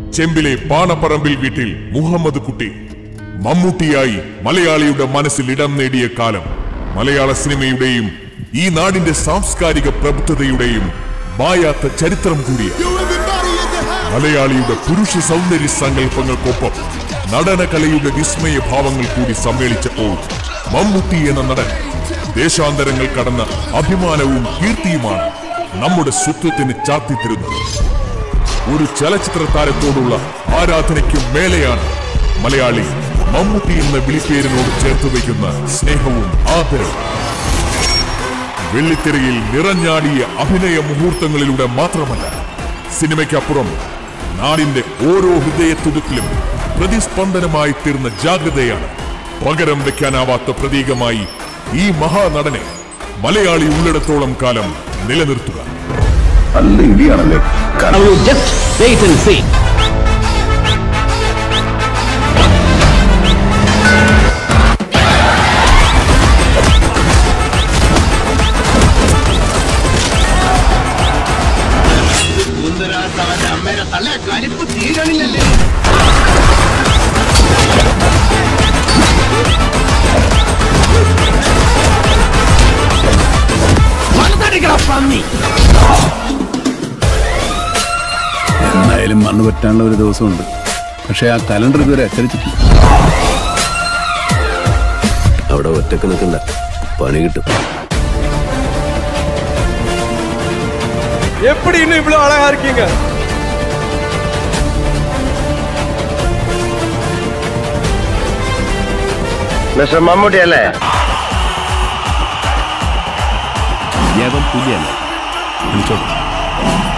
ചെമ്പിലെ പാണപ്പറമ്പിൽ വീട്ടിൽ മുഹമ്മദ് കുട്ടി മമ്മൂട്ടിയായി മലയാളിയുടെ മനസ്സിൽ ഇടം നേടിയ കാലം മലയാള സിനിമയുടെയും ഈ നാടിന്റെ സാംസ്കാരിക പ്രബുദ്ധതയുടെയും മായാത്ത ചരിത്രം കൂടിയ മലയാളിയുടെ പുരുഷ സൗന്ദര്യ സങ്കല്പങ്ങൾക്കൊപ്പം നടനകലയുടെ വിസ്മയ ഭാവങ്ങൾ കൂടി സമ്മേളിച്ചപ്പോൾ മമ്മൂട്ടി എന്ന നടൻ ദേശാന്തരങ്ങൾ കടന്ന അഭിമാനവും കീർത്തിയുമാണ് നമ്മുടെ സ്വത്വത്തിന് ചാർത്തിത്തരുന്നത് ഒരു ചലച്ചിത്ര താരത്തോടുള്ള ആരാധനയ്ക്കും മേലെയാണ് മലയാളി മമ്മൂട്ടി എന്ന വിളിപ്പേരിനോട് ചേർത്ത് വയ്ക്കുന്ന സ്നേഹവും ആദരവും വെള്ളിത്തിരയിൽ നിറഞ്ഞാടിയ അഭിനയ മുഹൂർത്തങ്ങളിലൂടെ മാത്രമല്ല സിനിമയ്ക്കപ്പുറം നാടിന്റെ ഓരോ ഹൃദയത്തുടുക്കിലും പ്രതിസ്പന്ദനമായി തീർന്ന ജാഗ്രതയാണ് പകരം വെക്കാനാവാത്ത പ്രതീകമായി ഈ മഹാനടനെ മലയാളി ഉള്ളിടത്തോളം കാലം നിലനിർത്തുക നല്ല ഇടിയാണല്ലേ Now you just wait and see. അമ്മയുടെ തല കലിപ്പ് തീരണില്ലല്ലേ എന്നായാലും മണ്ണ് പറ്റാനുള്ള ഒരു ദിവസമുണ്ട് പക്ഷെ ആ കലണ്ടർ ഇതുവരെ അച്ചടിച്ചിട്ടില്ല അവിടെ ഒറ്റക്ക് നിൽക്കണ്ട പണി കിട്ടും எப்படி இன்னும் இவ்வளவு அழகா இருக்கீங்க മിസ്റ്റർ മമ്മൂട്ടി അല്ലേ യവൻ പുലിയല്ല വിളിച്ചോളൂ